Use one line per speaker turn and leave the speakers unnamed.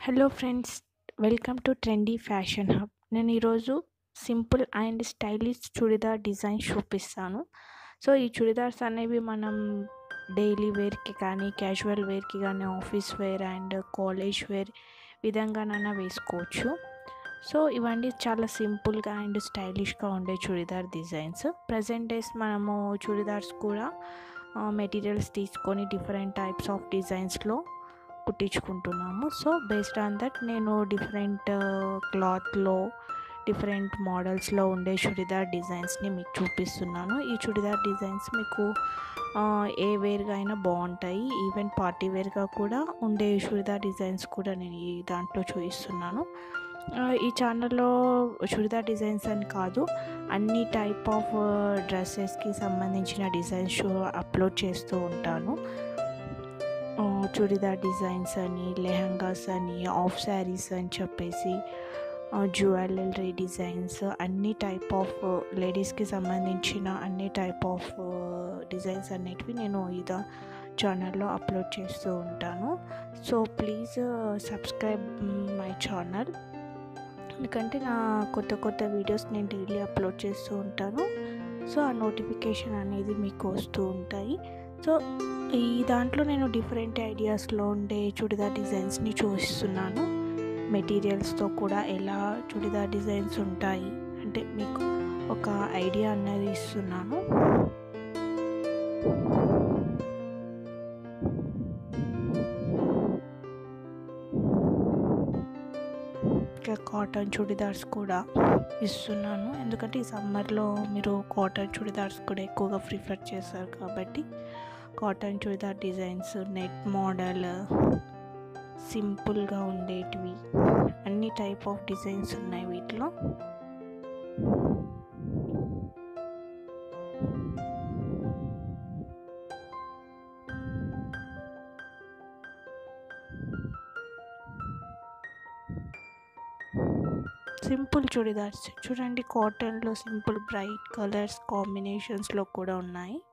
hello friends welcome to trendy fashion hub నేను ఈరోజు simple and stylish churidar design చూపిస్తాను so ఈ చుడిదార్స్ అనేవి మనం డైలీ వేర్కి కానీ క్యాజువల్ వేర్కి కానీ office wear and college wear విధంగానైనా వేసుకోవచ్చు సో ఇవన్నీ చాలా సింపుల్గా అండ్ స్టైలిష్గా ఉండే చుడిదార్ డిజైన్స్ ప్రజెంట్ డేస్ మనము చుడిదార్స్ కూడా మెటీరియల్స్ తీసుకొని డిఫరెంట్ టైప్స్ ఆఫ్ డిజైన్స్లో కుట్టించుకుంటున్నాము సో బేస్డ్ ఆన్ దట్ నేను డిఫరెంట్ క్లాత్లో డిఫరెంట్ మోడల్స్లో ఉండే చుడిదార్ డిజైన్స్ని మీకు చూపిస్తున్నాను ఈ చుడిదార్ డిజైన్స్ మీకు ఏ వేర్గా అయినా బాగుంటాయి ఈవెన్ పార్టీ వేర్గా కూడా ఉండే చుడిదార్ డిజైన్స్ కూడా నేను ఈ దాంట్లో చూపిస్తున్నాను ఈ ఛానల్లో చుడిదార్ డిజైన్స్ అని కాదు అన్ని టైప్ ఆఫ్ డ్రెస్సెస్కి సంబంధించిన డిజైన్స్ అప్లోడ్ చేస్తూ ఉంటాను చుడిదార్ డిజైన్స్ అని లెహంగాస్ అని ఆఫ్ శారీస్ అని చెప్పేసి జ్యువెలరీ డిజైన్స్ అన్ని టైప్ ఆఫ్ లేడీస్కి సంబంధించిన అన్ని టైప్ ఆఫ్ డిజైన్స్ అన్నిటివి నేను ఇదా ఛానల్లో అప్లోడ్ చేస్తూ ఉంటాను so please subscribe my channel ఎందుకంటే నా కొత్త కొత్త వీడియోస్ నేను డైలీ అప్లోడ్ చేస్తూ ఉంటాను సో ఆ నోటిఫికేషన్ అనేది మీకు వస్తూ ఉంటాయి సో ఈ దాంట్లో నేను డిఫరెంట్ ఐడియాస్లో ఉండే చుడిదార్ డిజైన్స్ని చూపిస్తున్నాను మెటీరియల్స్తో కూడా ఎలా చుడిదార్ డిజైన్స్ ఉంటాయి అంటే మీకు ఒక ఐడియా అనేది ఇస్తున్నాను ఇంకా కాటన్ చుడిదార్స్ కూడా ఇస్తున్నాను ఎందుకంటే ఈ సమ్మర్లో మీరు కాటన్ చుడిదార్స్ కూడా ఎక్కువగా ప్రిఫర్ చేస్తారు కాబట్టి cotton churidar designs net model సింపుల్గా ఉండేటివి అన్ని టైప్ ఆఫ్ డిజైన్స్ ఉన్నాయి వీటిలో సింపుల్ చుడిదార్స్ చూడండి కాటన్లో సింపుల్ బ్రైట్ కలర్స్ కాంబినేషన్స్లో కూడా ఉన్నాయి